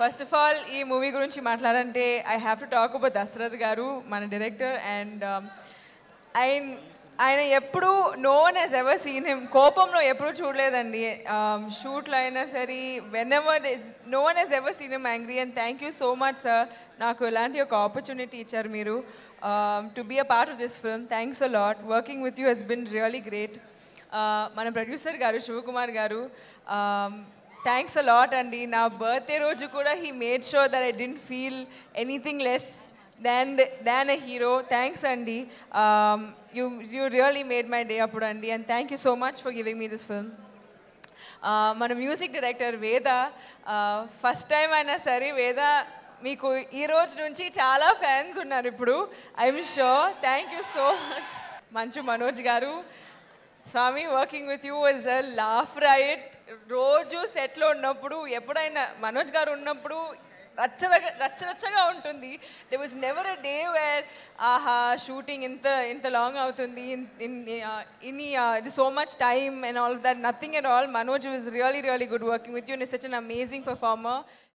first of all ఈ movie గురించి మాట్లాడంటే I have to talk about Dasarath garu మన డైరెక్టర్ అండ్ ఆయన ఆయన ఎప్పుడు no one has ever seen him కోపంలో ఎప్పుడు చూడలేదండి షూట్లో అయినా సరే whenever no one has ever seen him angry and thank you so much sir నాకు ఇలాంటి ఒక ఆపర్చునిటీ ఇచ్చారు మీరు to be a part of this film thanks a lot working with you he's been really great మన producer garu Shivakumar గారు thanks a lot అండి నా birthday రోజు కూడా he made sure that I didn't feel anything less than than a hero thanks అండి you you really made my day అప్పుడు అండి and thank you so much for giving me this film మన music director Veda first time అయినా సరే వేద మీకు ఈ రోజు నుంచి చాలా ఫ్యాన్స్ ఉన్నారు ఇప్పుడు I'm sure thank you so much Manchu Manoj garu Swamy working with you is a laugh riot రోజు సెట్లో ఉన్నప్పుడు ఎప్పుడైనా మనోజ్ గారు ఉన్నప్పుడు రచ్చ రచ్చ రచ్చగా ఉంటుంది they was never a day where ఆహా షూటింగ్ ఇంత ఇంత లాంగ్ అవుతుంది ఇన్ ఇన్ని so much time and all that nothing at all Manoj was really really good working with you in such an amazing performer